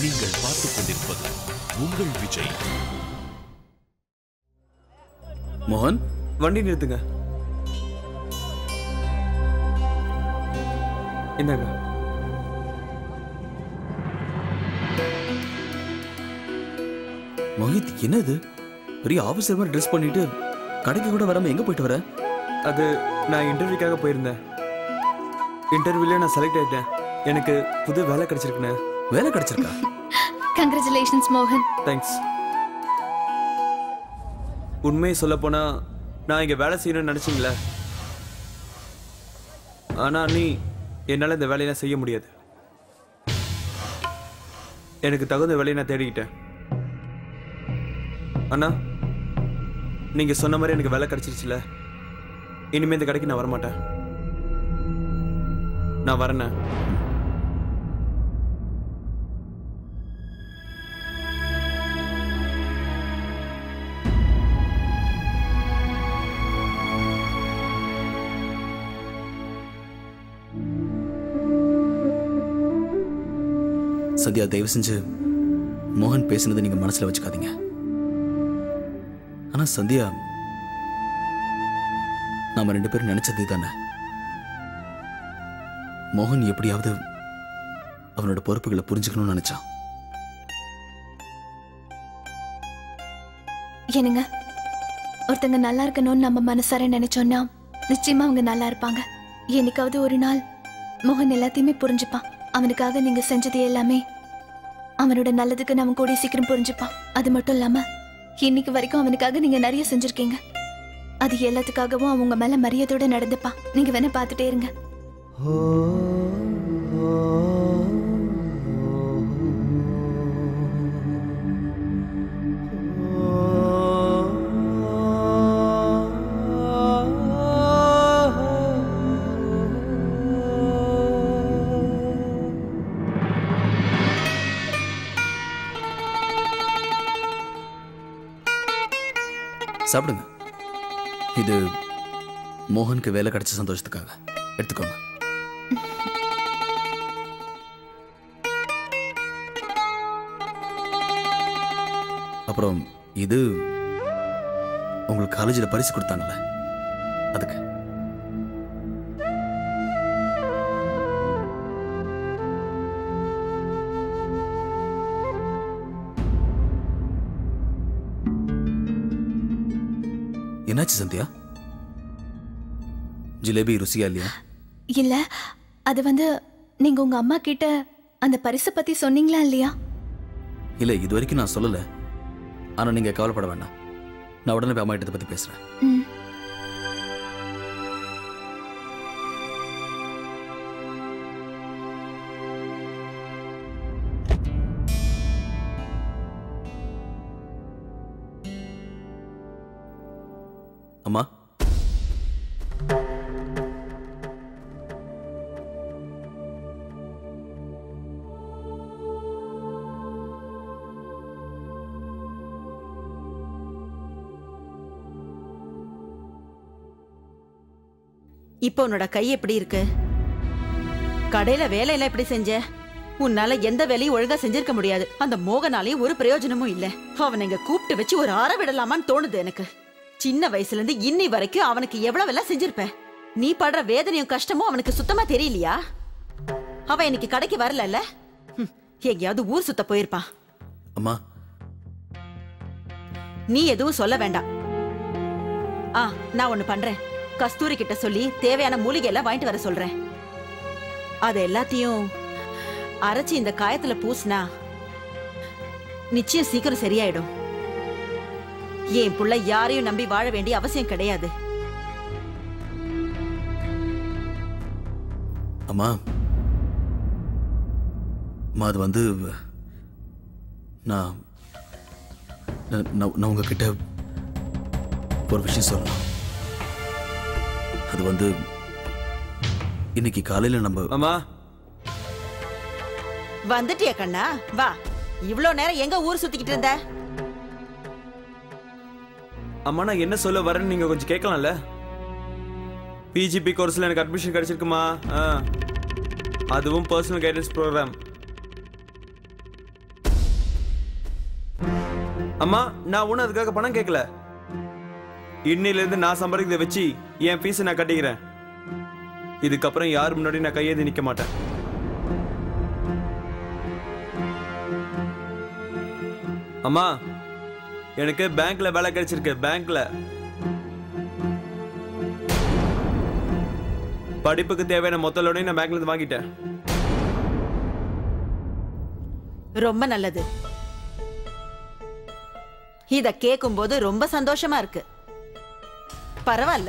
நீங்கள் பார்த்துக் கொண்டிருப்பது உங்கள் விஜய் மோகன் வண்டி நிறுத்துங்க என்னங்க மோஹித் என்ன இது பெரிய ஆபீசர் மாதிரி ட்ரெஸ் பண்ணிட்டு கடைக்கு கூட வராம எங்க போயிட்டு வர அது நான் இன்டர்வியூக்காக போயிருந்தேன் இன்டர்வியூல நான் செலக்ட் ஆயிட்டேன் எனக்கு புது வேலை கிடைச்சிருக்குண்ணே வேலை கிடைச்சிருக்கா கங்க்ராச்சுலேஷன்ஸ் மோகன் தேங்க்ஸ் உண்மையை சொல்ல போனா நான் இங்க வேலை செய்யணும்னு நினைச்சீங்களே ஆனா நீ என்னால இந்த வேலையெல்லாம் செய்ய முடியாது எனக்கு தகுந்த வேலையை நான் தேடிக்கிட்டேன் அண்ணா நீங்க சொன்ன மாதிரி எனக்கு வேலை கிடைச்சிருச்சுல இனிமே இந்த கடைக்கு நான் வரமாட்டேன் நான் வரேண்ணே சத்யா தயவு செஞ்சு மோகன் பேசுனதை நீங்க மனசுல வச்சுக்காதீங்க ஆனா சந்தியா நாம ரெண்டு பேரும் நினைச்சது தானே மோகன் எப்படியாவது அவனோட பொறுப்புகளை புரிஞ்சுக்கணும்னு நினைச்சான் என்னங்க ஒருத்தங்க நல்லா இருக்கணும்னு நம்ம மனசார நினைச்சோம்னா நிச்சயமா அவங்க நல்லா இருப்பாங்க என்னைக்காவது ஒரு நாள் மோகன் எல்லாத்தையுமே புரிஞ்சுப்பான் அவனுக்காக நீங்க செஞ்சது எல்லாமே அவனோட நல்லதுக்கு நம்ம கூடிய சீக்கிரம் புரிஞ்சுப்பான் அது மட்டும் இல்லாம இன்னைக்கு வரைக்கும் அவனுக்காக நீங்க நிறைய செஞ்சிருக்கீங்க அது எல்லாத்துக்காகவும் அவங்க மேல மரியாதையோட நடந்துப்பான் நீங்க வேணா பார்த்துட்டே இருங்க சாப்பிடுங்க இது மோகனுக்கு வேலை கிடைச்ச சந்தோஷத்துக்காக எடுத்துக்கோங்க அப்புறம் இது உங்களுக்கு காலேஜில் பரிசு கொடுத்தாங்கல்ல அதுக்கு என்னாச்சு சந்தியா ஜிலேபி ருசியா இல்லையா இல்ல அது வந்து நீங்க உங்க அம்மா கிட்ட அந்த பரிசை பத்தி சொன்னீங்களா இல்லையா இல்ல இது வரைக்கும் நான் சொல்லல ஆனா நீங்க கவலைப்பட வேண்டாம் நான் உடனே போய் அம்மா கிட்ட இதை பத்தி பேசுறேன் ம் அம்மா இப்போ உன்னோட கை எப்படி இருக்கு கடையில வேலையெல்லாம் எப்படி செஞ்ச உன்னால எந்த வேலையும் ஒழுங்கா செஞ்சிருக்க முடியாது அந்த மோகனாலையும் ஒரு பிரயோஜனமும் இல்ல அவனை இங்க கூப்பிட்டு வச்சு ஒரு அற விடலாமான்னு தோணுது எனக்கு சின்ன வயசுல இருந்து இன்னி வரைக்கும் அவனுக்கு எவ்வளவு எல்லாம் செஞ்சிருப்ப நீ படுற வேதனையும் கஷ்டமும் அவனுக்கு சுத்தமா தெரியலையா அவன் இன்னைக்கு கடைக்கு வரலல்ல ஹம், எங்கேயாவது ஊர் சுத்த போயிருப்பான் அம்மா நீ எதுவும் சொல்ல வேண்டாம் ஆ நான் ஒண்ணு பண்றேன் கஸ்தூரி கிட்ட சொல்லி தேவையான மூலிகை எல்லாம் வாங்கிட்டு வர சொல்றேன் அது எல்லாத்தையும் அரைச்சு இந்த காயத்துல பூசினா நிச்சயம் சீக்கிரம் சரியாயிடும் என் புள்ள யாரையும் நம்பி வாழ வேண்டிய அவசியம் கிடையாது அம்மா அம்மா அது வந்து நான் நான் நான் நான் உங்ககிட்ட ஒரு விஷயம் சொல்லணும் அது வந்து இன்னைக்கு காலையில நம்ம அம்மா வந்துட்டியா கண்ணா வா இவ்ளோ நேரம் எங்க ஊர் சுத்திக்கிட்டு இருந்த அம்மா நான் என்ன சொல்ல வரேன்னு நீங்க கொஞ்சம் கேட்கலாம்ல பிஜிபி கோர்ஸ்ல எனக்கு அட்மிஷன் கிடைச்சிருக்குமா ஆ அதுவும் பர்சனல் கைடன்ஸ் ப்ரோக்ராம் அம்மா நான் ஒன்றும் அதுக்காக பணம் கேட்கல இன்னிலிருந்து நான் சம்பாதிக்கிறத வச்சு என் ஃபீஸை நான் கட்டிக்கிறேன் இதுக்கப்புறம் யார் முன்னாடி நான் கையேந்தி நிற்க மாட்டேன் அம்மா எனக்கு பேங்க்ல வேலை கிடைச்சிருக்கு பேங்க்ல படிப்புக்கு தேவையான மொத்த லோனையும் நான் பேங்க்ல இருந்து வாங்கிட்டேன் ரொம்ப நல்லது இத கேட்கும்போது ரொம்ப சந்தோஷமா இருக்கு பரவாயில்ல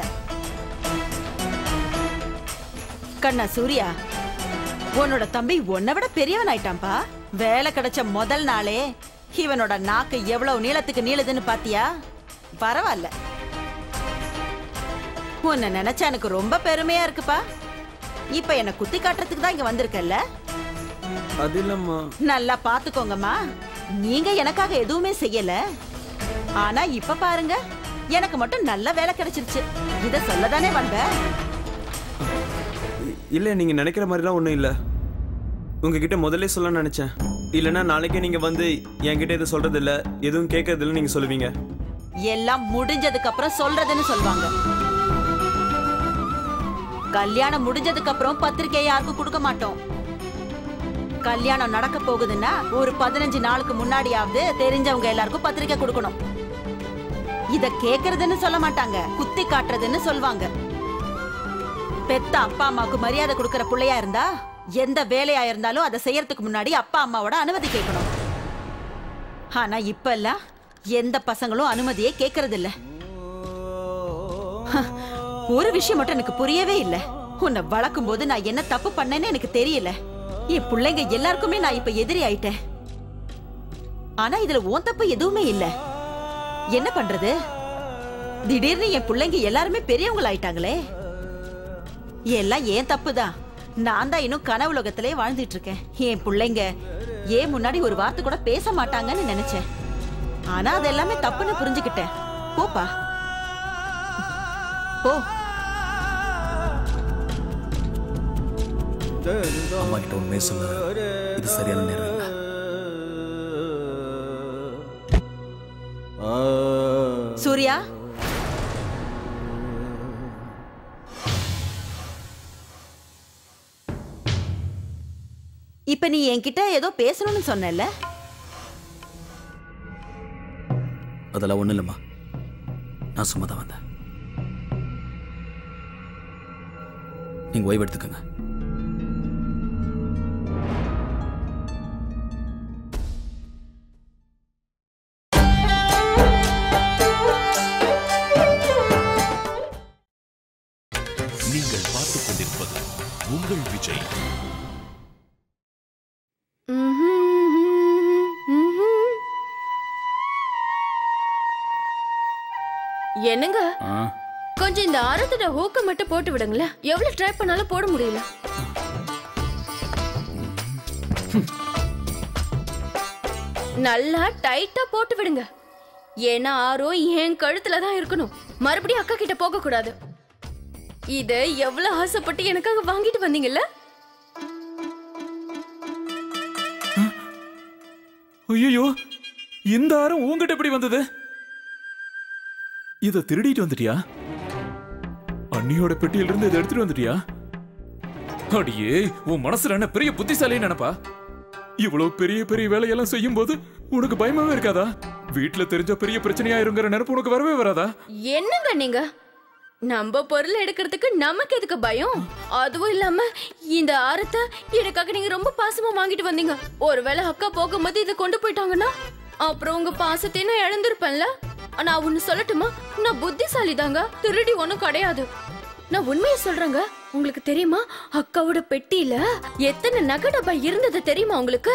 கண்ணா சூர்யா உன்னோட தம்பி உன்னை விட பெரியவன் ஆயிட்டான்பா வேலை கிடைச்ச முதல் நாளே இவனோட நாக்கு எவ்வளவு நீளத்துக்கு நீளுதுன்னு பாத்தியா பரவாயில்ல உன்னை நினைச்சா எனக்கு ரொம்ப பெருமையா இருக்குப்பா இப்ப என்ன குத்தி காட்டுறதுக்கு தான் இங்க வந்திருக்கல்ல அது இல்லம்மா நல்லா பாத்துக்கோங்கம்மா நீங்க எனக்காக எதுவுமே செய்யல ஆனா இப்ப பாருங்க எனக்கு மட்டும் நல்ல வேலை கிடைச்சிருச்சு இத சொல்லதானே வந்த இ- இல்ல நீங்க நினைக்கிற மாதிரிலாம் ஒண்ணும் இல்ல உங்ககிட்ட முதல்ல சொல்ல நினைச்சேன் இல்லைன்னா நாளைக்கே நீங்க வந்து என்கிட்ட எதுவும் சொல்றது இல்ல எதுவும் கேட்கறது இல்ல நீங்க சொல்லுவீங்க எல்லாம் முடிஞ்சதுக்கு அப்புறம் சொல்றதுன்னு சொல்லுவாங்க கல்யாணம் முடிஞ்சதுக்கு அப்புறம் பத்திரிக்கை யாருக்கும் கொடுக்க மாட்டோம் கல்யாணம் நடக்க போகுதுன்னா ஒரு பதினஞ்சு நாளுக்கு முன்னாடியாவது தெரிஞ்சவங்க எல்லாருக்கும் பத்திரிக்கை கொடுக்கணும் இத கேக்குறதுன்னு சொல்ல மாட்டாங்க குத்தி காட்டுறதுன்னு சொல்வாங்க பெத்த அப்பா அம்மாவுக்கு மரியாதை கொடுக்கற பிள்ளையா இருந்தா எந்த வேலையா இருந்தாலும் அதை செய்யறதுக்கு முன்னாடி அப்பா அம்மாவோட அனுமதி கேட்கணும் ஆனா இப்ப எல்லாம் எந்த பசங்களும் அனுமதியே கேக்குறது இல்ல ஒரு விஷயம் மட்டும் எனக்கு புரியவே இல்ல உன்னை வளர்க்கும் போது நான் என்ன தப்பு பண்ணேன்னு எனக்கு தெரியல என் பிள்ளைங்க எல்லாருக்குமே நான் இப்ப எதிரி ஆயிட்டேன் ஆனா இதுல உன் தப்பு எதுவுமே இல்ல என்ன பண்றது திடீர்னு என் பிள்ளைங்க எல்லாருமே பெரியவங்க ஆயிட்டாங்களே எல்லாம் ஏன் தப்பு தான் நான் தான் இன்னும் கனவுலகத்திலே வாழ்ந்துட்டு இருக்கேன் என் பிள்ளைங்க ஏன் முன்னாடி ஒரு வார்த்தை கூட பேச மாட்டாங்கன்னு நினைச்சேன் ஆனா அது எல்லாமே தப்புன்னு புரிஞ்சுக்கிட்டேன் போப்பா போ அம்மா கிட்ட உண்மையை சொல்ல இது சரியான நேரம் இல்லை சூர்யா இப்ப நீ என்கிட்ட ஏதோ பேசணும்னு சொன்னல அதெல்லாம் ஒன்றும் இல்லைம்மா நான் சும்மா தான் வந்தேன் நீங்கள் ஓய்வு எடுத்துக்கோங்க நீங்கள் பார்த்துக் கொண்டிருப்பது உங்கள் விஜய் என்னங்க ஆ கொஞ்சம் இந்த ஆரத்தோட ஹூக்க மட்டும் போட்டு விடுங்களேன் எவ்வளவு ட்ரை பண்ணாலும் போட முடியல நல்லா டைட்டா போட்டு விடுங்க ஏன்னா ஆரோ என் கழுத்துல தான் இருக்கணும் மறுபடியும் அக்கா கிட்ட போக கூடாது இத எவ்வளவு ஆசைப்பட்டு எனக்காக வாங்கிட்டு வந்தீங்கல்ல ஐயோ இந்த ஆரம் உங்ககிட்ட எப்படி வந்தது இத திருடிட்டு வந்துட்டியா அண்ணியோட பெட்டியில இருந்து இதை எடுத்துட்டு வந்துட்டியா அடியே உன் மனசுல என்ன பெரிய புத்திசாலின்னு நினைப்பா இவ்வளவு பெரிய பெரிய வேலையெல்லாம் செய்யும் போது உனக்கு பயமாவே இருக்காதா வீட்டுல தெரிஞ்ச பெரிய பிரச்சனையா இருங்கிற நினைப்பு உனக்கு வரவே வராதா என்னங்க நீங்க நம்ம பொருள் எடுக்கிறதுக்கு நமக்கு எதுக்கு பயம் அதுவும் இல்லாம இந்த ஆரத்தை எனக்காக நீங்க ரொம்ப பாசமா வாங்கிட்டு வந்தீங்க ஒருவேளை அக்கா போகும்போது இதை கொண்டு போயிட்டாங்கன்னா அப்புறம் உங்க பாசத்தை நான் இழந்திருப்பேன்ல நான் ஒண்ணு சொல்லட்டுமா நான் புத்திசாலி தாங்க திருடி ஒண்ணும் கிடையாது நான் உண்மையை சொல்றேங்க உங்களுக்கு தெரியுமா அக்காவோட பெட்டியில எத்தனை நகை டப்பா இருந்தது தெரியுமா உங்களுக்கு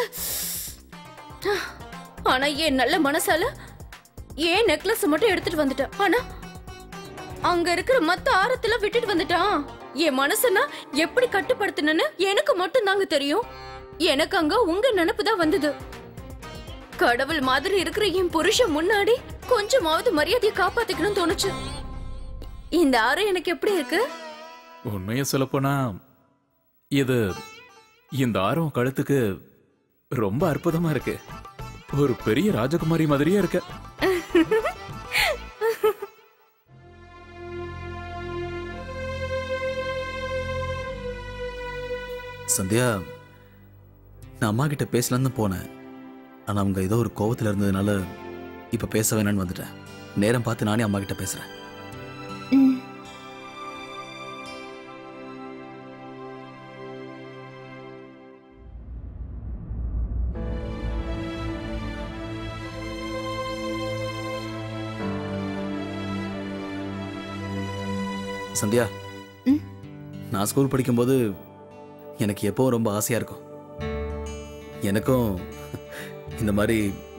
ஆனா ஏன் நல்ல மனசால ஏன் நெக்லஸ் மட்டும் எடுத்துட்டு வந்துட்டேன் ஆனா அங்க இருக்கிற மத்த ஆரத்துல விட்டுட்டு வந்துட்டான் என் மனசனா எப்படி கட்டுப்படுத்தினு எனக்கு மட்டும் தாங்க தெரியும் எனக்கு அங்க உங்க நினைப்பு தான் வந்தது கடவுள் மாதிரி இருக்கிற என் புருஷன் முன்னாடி கொஞ்சமாவது மரியாதையை காப்பாத்திக்கணும்னு தோணுச்சு இந்த ஆரம் எனக்கு எப்படி இருக்கு உண்மையை சொல்லப்போனா இது இந்த ஆரம் கழுத்துக்கு ரொம்ப அற்புதமா இருக்கு ஒரு பெரிய ராஜகுமாரி மாதிரியே இருக்க சந்தியா நான் அம்மா கிட்ட பேசலான்னு தான் போனேன் ஆனா அவங்க ஏதோ ஒரு கோவத்துல இருந்ததுனால இப்ப பேச வேணாம்னு வந்துட்டேன் நேரம் பார்த்து நானே அம்மா கிட்ட பேசுறேன் ம் சந்தியா ம்? நான் ஸ்கூல் படிக்கும்போது எனக்கு எப்பவும் ரொம்ப ஆசையா இருக்கும் எனக்கும் இந்த மாதிரி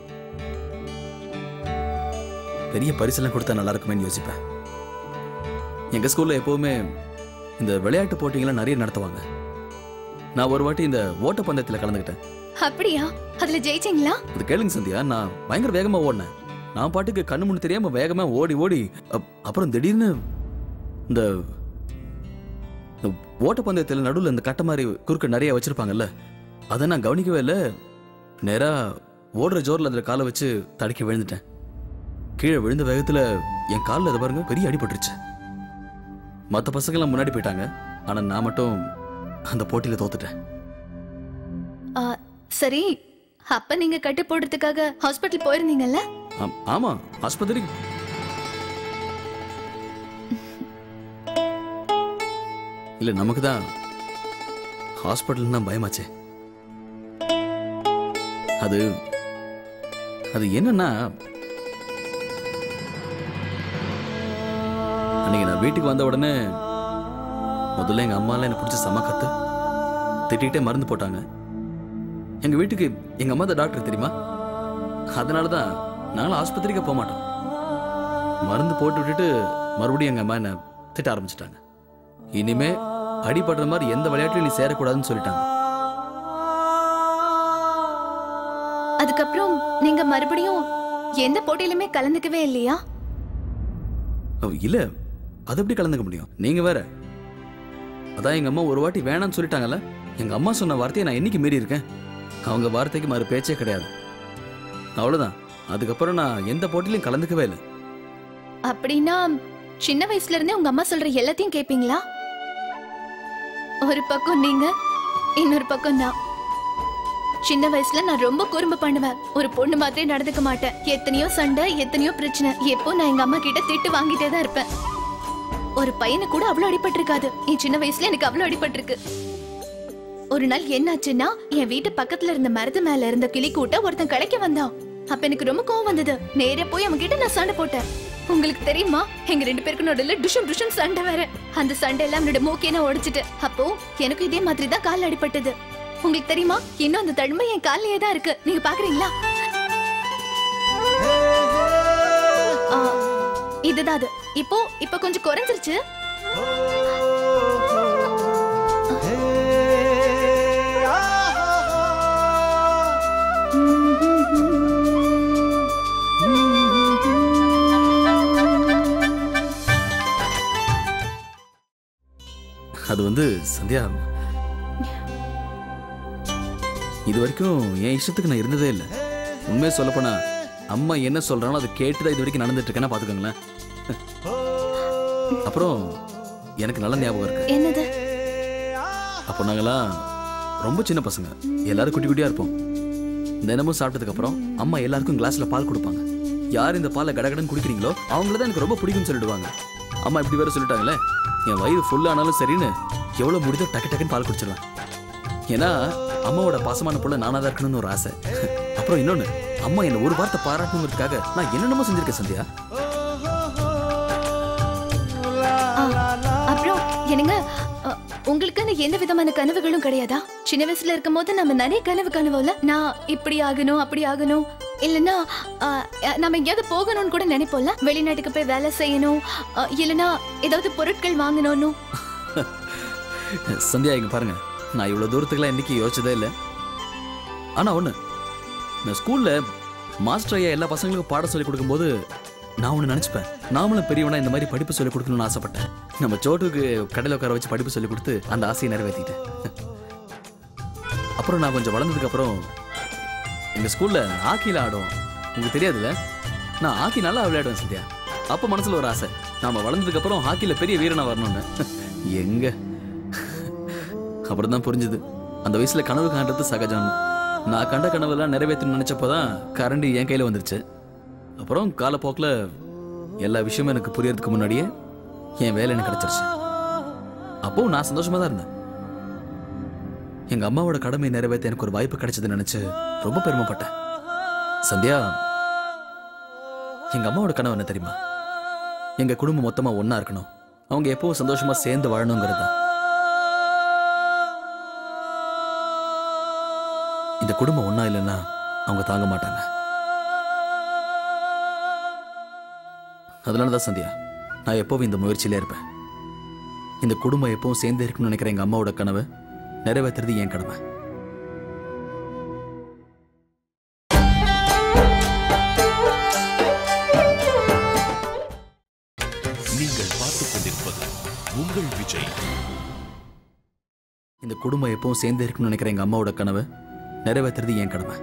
பெரிய பரிசெல்லாம் கொடுத்தா நல்லா இருக்குமேன்னு யோசிப்பேன் எங்க ஸ்கூல்ல எப்பவுமே இந்த விளையாட்டு போட்டிகள்லாம் நிறைய நடத்துவாங்க நான் ஒரு வாட்டி இந்த ஓட்டப்பந்தயத்தில் கலந்துக்கிட்டேன் அப்படியா அதுல ஜெயிச்சீங்களா இது கேளுங்க சந்தியா நான் பயங்கர வேகமா ஓடினேன் நான் பாட்டுக்கு கண்ணு முன்னு தெரியாம வேகமா ஓடி ஓடி அப்- அப்புறம் திடீர்னு இந்த இந்த ஓட்டப்பந்தயத்தில் நடுவில் இந்த கட்டை மாதிரி குறுக்க நிறைய வச்சிருப்பாங்கல்ல அதை நான் கவனிக்கவே இல்லை நேரா ஓடுற ஜோரில் அதில் காலை வச்சு தடுக்கி விழுந்துட்டேன் கீழே விழுந்த வேகத்துல என் காலில் அதை பாருங்க பெரிய அடிபட்டுருச்சு மற்ற பசங்களாம் முன்னாடி போயிட்டாங்க ஆனா நான் மட்டும் அந்த போட்டியில தோத்துட்டேன் ஆ, சரி அப்ப நீங்க கட்டு போடுறதுக்காக ஹாஸ்பிட்டல் போயிருந்தீங்கல்ல ஆம்- ஆமா ஆஸ்பத்திரி இல்ல நமக்கு தான் ஹாஸ்பிட்டல் தான் பயமாச்சே அது அது என்னன்னா அன்னைக்கு நான் வீட்டுக்கு வந்த உடனே முதல்ல எங்க அம்மாலாம் என்ன பிடிச்ச செம கத்து திட்டிகிட்டே மருந்து போட்டாங்க எங்க வீட்டுக்கு எங்க அம்மா தான் டாக்டர் தெரியுமா அதனால தான் நாங்களும் ஆஸ்பத்திரிக்கு போக மாட்டோம் மருந்து போட்டு விட்டுட்டு மறுபடியும் எங்க அம்மா என்ன திட்ட ஆரம்பிச்சிட்டாங்க இனிமே அடிபடுற மாதிரி எந்த விளையாட்டுலையும் நீ சேரக்கூடாதுன்னு சொல்லிட்டாங்க அதுக்கப்புறம் நீங்க மறுபடியும் எந்த போட்டியிலுமே கலந்துக்கவே இல்லையா ஓ, இல்ல அது எப்படி கலந்துக்க முடியும் நீங்க வேற அதான் எங்க அம்மா ஒரு வாட்டி வேணாம்னு சொல்லிட்டாங்கல்ல எங்க அம்மா சொன்ன வார்த்தையை நான் என்னைக்கு மீறி இருக்கேன் அவங்க வார்த்தைக்கு மறு பேச்சே கிடையாது அவ்வளவுதான் அதுக்கப்புறம் நான் எந்த போட்டியிலையும் கலந்துக்கவே இல்லை அப்படின்னா சின்ன வயசுல இருந்தே உங்க அம்மா சொல்ற எல்லாத்தையும் கேப்பீங்களா ஒரு பக்கம் நீங்க இன்னொரு பக்கம் நான் சின்ன வயசுல நான் ரொம்ப குறும்பு பண்ணுவேன் ஒரு பொண்ணு மாதிரி நடந்துக்க மாட்டேன் எத்தனையோ சண்டை எத்தனையோ பிரச்சனை எப்போ நான் எங்க அம்மா கிட்ட திட்டு வாங்கிட்டே தான் இருப்பேன் ஒரு பையனை கூட அவ்வளவு அடிபட்டிருக்காது என் சின்ன வயசுல எனக்கு அவ்வளவு அடிபட்டிருக்கு ஒரு நாள் என்னாச்சுன்னா என் வீட்டு பக்கத்துல இருந்த மரத்து மேல இருந்த கிளி கூட்ட ஒருத்தன் கடைக்கு வந்தான் அப்ப எனக்கு ரொம்ப கோவம் வந்தது நேரே போய் அவன் கிட்ட நான் சண்டை போட்டேன் உங்களுக்கு தெரியுமா எங்க ரெண்டு பேருக்கு நடுவுல டுஷன் டுஷன் சண்டை வேற அந்த சண்டை எல்லாம் என்னோட மூக்கே நான் உடைச்சிட்டு அப்போ எனக்கு இதே மாதிரி தான் கால் அடிபட்டது உங்களுக்கு தெரியுமா இன்னும் அந்த தழும்பு என் கால்லயே தான் இருக்கு நீங்க பாக்குறீங்களா ஆ, இதுதான் அது இப்போ இப்போ கொஞ்சம் குறைஞ்சிருச்சு அது வந்து சந்தியா இது வரைக்கும் என் இஷ்டத்துக்கு நான் இருந்ததே இல்லை உண்மையை சொல்லப்போனா அம்மா என்ன சொல்றாங்களோ அதை கேட்டு தான் இது வரைக்கும் நடந்துட்டு இருக்கேன்னா பாத்துக்கோங்களேன் அப்புறம் எனக்கு நல்ல ஞாபகம் இருக்கு என்னது அப்போ நாங்கெல்லாம் ரொம்ப சின்ன பசங்க எல்லாரும் குட்டி குட்டியா இருப்போம் தினமும் சாப்பிட்டதுக்கு அப்புறம் அம்மா எல்லாருக்கும் கிளாஸ்ல பால் கொடுப்பாங்க யார் இந்த பாலை கடகடன்னு குடிக்கிறீங்களோ அவங்கள தான் எனக்கு ரொம்ப பிடிக்கும்னு சொல்லிடுவாங்க அம்மா இப்படி வேற சொல்லிட்டாங்களே என் வயிறு ஃபுல் ஆனாலும் சரின்னு எவ்வளவு முடிதோ டக்கு டக்குன்னு பால் குடிச்சிருவேன் ஏன்னா அம்மாவோட பாசமான புள்ள நானா தான் இருக்கணும்னு ஒரு ஆசை அப்புறம் இன்னொன்னு அம்மா என்ன ஒரு வார்த்தை பாராட்டணுங்கிறதுக்காக நான் என்னென்னமோ செஞ்சிருக்கேன் சந்தியா அப்புறம் என்னங்க அ, உங்களுக்குன்னு எந்த விதமான கனவுகளும் கிடையாதா சின்ன வயசுல இருக்கும் போது நம்ம நிறைய கனவு கனவுல நான் இப்படி ஆகணும் அப்படி ஆகணும் இல்லனா அ, நம்ம எங்கேயாவது போகணும்னு கூட நினைப்போம்ல வெளிநாட்டுக்கு போய் வேலை செய்யணும் அ, இல்லனா ஏதாவது பொருட்கள் வாங்கணும்னு சந்தியா இங்க பாருங்க நான் இவ்வளவு தூரத்துக்குலாம் இன்னைக்கு யோசிச்சதே இல்லை ஆனா ஒண்ணு நான் ஸ்கூல்ல மாஸ்டர் ஐயா எல்லா பசங்களுக்கும் பாடம் சொல்லி கொடுக்கும்போது நான் ஒன்று நினச்சிப்பேன் நாமளும் பெரியவனா இந்த மாதிரி படிப்பு சொல்லி கொடுக்கணும்னு ஆசைப்பட்டேன் நம்ம சோட்டுக்கு கடையில் உட்கார வச்சு படிப்பு சொல்லி கொடுத்து அந்த ஆசையை நிறைவேற்றிட்டேன் அப்புறம் நான் கொஞ்சம் வளர்ந்ததுக்கு அப்புறம் எங்க ஸ்கூல்ல ஹாக்கில ஆடுவோம் உங்களுக்கு தெரியாதுல்ல நான் ஹாக்கி நல்லா விளையாடுவேன் சந்தியா அப்ப மனசுல ஒரு ஆசை நாம வளர்ந்ததுக்கு அப்புறம் ஹாக்கில பெரிய வீரனா வரணும்னு எங்க அப்புறம் தான் புரிஞ்சுது அந்த வயசுல கனவு காண்றது சகஜம்னு நான் கண்ட கனவெல்லாம் நிறைவேற்றணும்னு நினைச்சப்பதான் கரண்டி என் கையில வந்துருச்சு அப்புறம் காலப்போக்கில் எல்லா விஷயமும் எனக்கு புரியறதுக்கு முன்னாடியே என் வேலை எனக்கு கிடைச்சிருச்சு அப்போ நான் சந்தோஷமா தான் இருந்தேன் எங்க அம்மாவோட கடமை நிறைவேற்ற எனக்கு ஒரு வாய்ப்பு கிடைச்சதுன்னு நினைச்சு ரொம்ப பெருமைப்பட்டேன் சந்தியா எங்க அம்மாவோட கனவு என்ன தெரியுமா எங்க குடும்பம் மொத்தமா ஒண்ணா இருக்கணும் அவங்க எப்பவும் சந்தோஷமா சேர்ந்து வாழணுங்கிறது தான் இந்த குடும்பம் ஒண்ணா இல்லைன்னா அவங்க தாங்க மாட்டாங்க அதனால தான் சந்தியா நான் எப்பவும் இந்த முயற்சியிலே இருப்பேன் இந்த குடும்பம் எப்பவும் சேர்ந்து இருக்கணும்னு நினைக்கிற எங்க அம்மாவோட கனவு நிறைவேற்றுறது என் கடமை நீங்கள் பார்த்துக் கொண்டிருப்பது உங்கள் விஜய் இந்த குடும்பம் எப்பவும் சேர்ந்து இருக்கணும்னு நினைக்கிற எங்க அம்மாவோட கனவு நிறைவேற்றுறது என் கடமை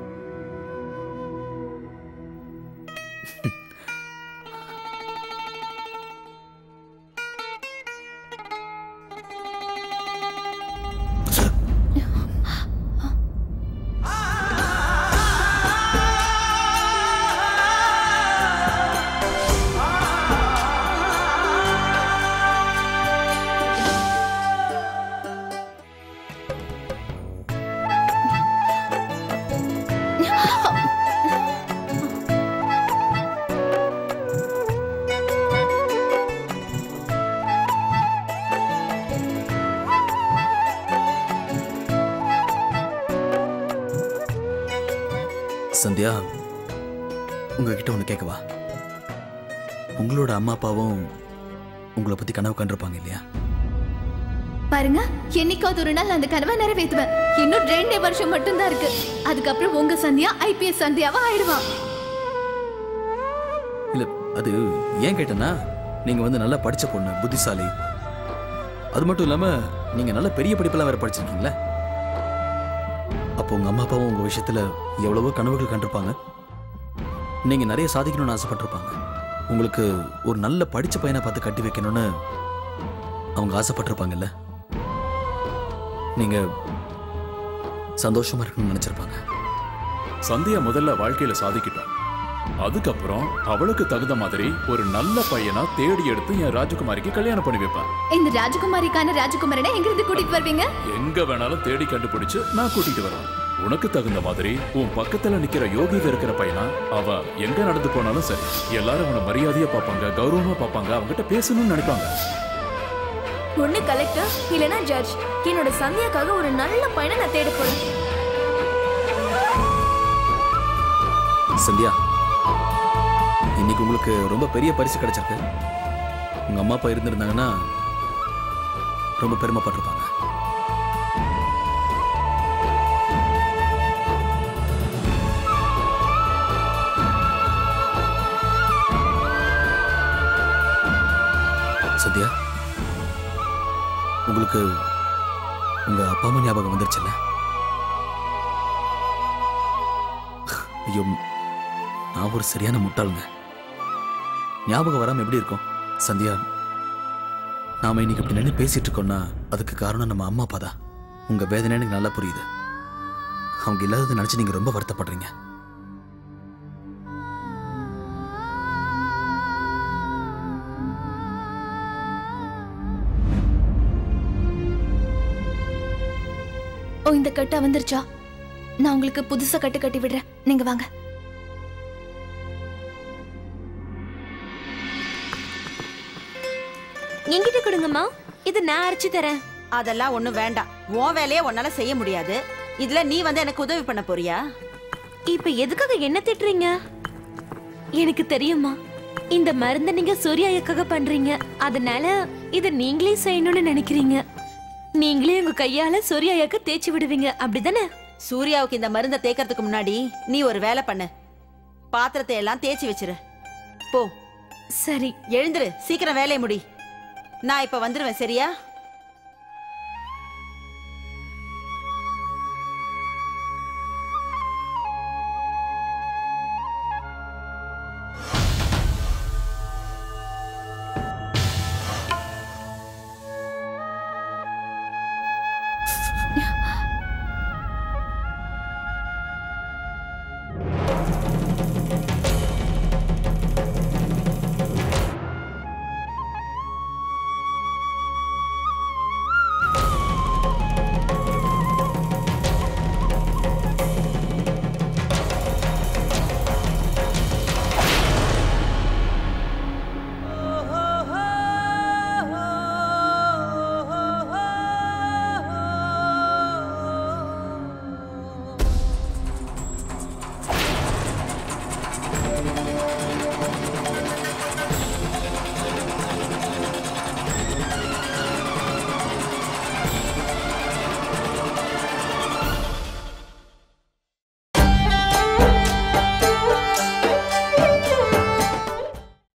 சந்தியா உங்ககிட்ட ஒன்று கேட்கவா உங்களோட அம்மா அப்பாவும் உங்களை பத்தி கனவு கண்டிருப்பாங்க இல்லையா பாருங்க என்னைக்காவது ஒரு நாள் அந்த கனவை நிறைவேற்றுவேன் இன்னும் ரெண்டே வருஷம் மட்டும்தான் இருக்கு அதுக்கப்புறம் உங்க சந்தியா ஐபிஎஸ் சந்தியாவா ஆயிடுவான் இல்ல அது ஏன் கேட்டேன்னா நீங்க வந்து நல்லா படிச்ச பொண்ணு புத்திசாலி அது மட்டும் இல்லாம நீங்க நல்ல பெரிய படிப்பெல்லாம் வேற படிச்சிருக்கீங்களா அப்போ உங்க அம்மா அப்பாவும் உங்க விஷயத்துல எவ்வளவோ கனவுகள் கண்டிருப்பாங்க நீங்க நிறைய சாதிக்கணும்னு ஆசைப்பட்டிருப்பாங்க உங்களுக்கு ஒரு நல்ல படிச்ச பையனை பார்த்து கட்டி வைக்கணும்னு அவங்க ஆசைப்பட்டிருப்பாங்கல்ல நீங்க சந்தோஷமா இருக்கணும்னு நினைச்சிருப்பாங்க சந்தியா முதல்ல வாழ்க்கையில சாதிக்கிட்டோம் அதுக்கப்புறம் அவளுக்கு தகுந்த மாதிரி ஒரு நல்ல பையனா தேடி எடுத்து என் ராஜகுமாரிக்கு கல்யாணம் பண்ணி வைப்பேன் இந்த ராஜகுமாரிக்கான ராஜகுமாரனை எங்க இருந்து கூட்டிட்டு வருவீங்க எங்க வேணாலும் தேடி கண்டுபிடிச்சு நான் கூட்டிட்டு வருவேன் உனக்கு தகுந்த மாதிரி உன் பக்கத்துல நிக்கிற யோகிக இருக்கிற பையனா அவ எங்க நடந்து போனாலும் சரி எல்லாரும் அவனை மரியாதையா பார்ப்பாங்க கௌரவமா பார்ப்பாங்க அவன்கிட்ட பேசணும்னு நினைப்பாங்க ஒண்ணு கலெக்டர் இல்லனா ஜட்ஜ் என்னோட சந்தியாக்காக ஒரு நல்ல பையனை நான் தேட போறேன் சந்தியா இன்னைக்கு உங்களுக்கு ரொம்ப பெரிய பரிசு கிடைச்சிருக்கு உங்க அம்மா அப்பா இருந்திருந்தாங்கன்னா ரொம்ப பெருமைப்பட்டிருப்பாங்க சத்யா உங்களுக்கு உங்க அப்பா அம்மா ஞாபகம் வந்துருச்சுல்ல ஐயோ நான் ஒரு சரியான முட்டாளுங்க ஞாபகம் வராம எப்படி இருக்கும் சந்தியா நாம இன்னைக்கு இப்படி நின்று பேசிட்டு இருக்கோம்னா அதுக்கு காரணம் நம்ம அம்மா அப்பா தான் உங்க வேதனை எனக்கு நல்லா புரியுது அவங்க இல்லாததை நினைச்சு நீங்க ரொம்ப வருத்தப்படுறீங்க ஓ இந்த கட்டா வந்துருச்சா நான் உங்களுக்கு புதுசா கட்டு கட்டி விடுறேன் நீங்க வாங்க என்கிட்ட கொடுங்கம்மா இது நான் அரைச்சு தரேன் அதெல்லாம் ஒண்ணும் வேண்டாம் உன் வேலையை உன்னால செய்ய முடியாது இதுல நீ வந்து எனக்கு உதவி பண்ண போறியா இப்ப எதுக்காக என்ன திட்டுறீங்க எனக்கு தெரியுமா இந்த மருந்தை நீங்க சூர்யாவுக்காக பண்றீங்க அதனால இத நீங்களே செய்யணும்னு நினைக்கிறீங்க நீங்களே உங்க கையால சூர்யாவுக்கு தேய்ச்சி விடுவீங்க அப்படிதானே சூர்யாவுக்கு இந்த மருந்தை தேய்க்கறதுக்கு முன்னாடி நீ ஒரு வேலை பண்ணு பாத்திரத்தை எல்லாம் தேய்ச்சி வச்சிரு போ சரி எழுந்துரு சீக்கிரம் வேலையை முடி நான் இப்ப வந்துருவேன் சரியா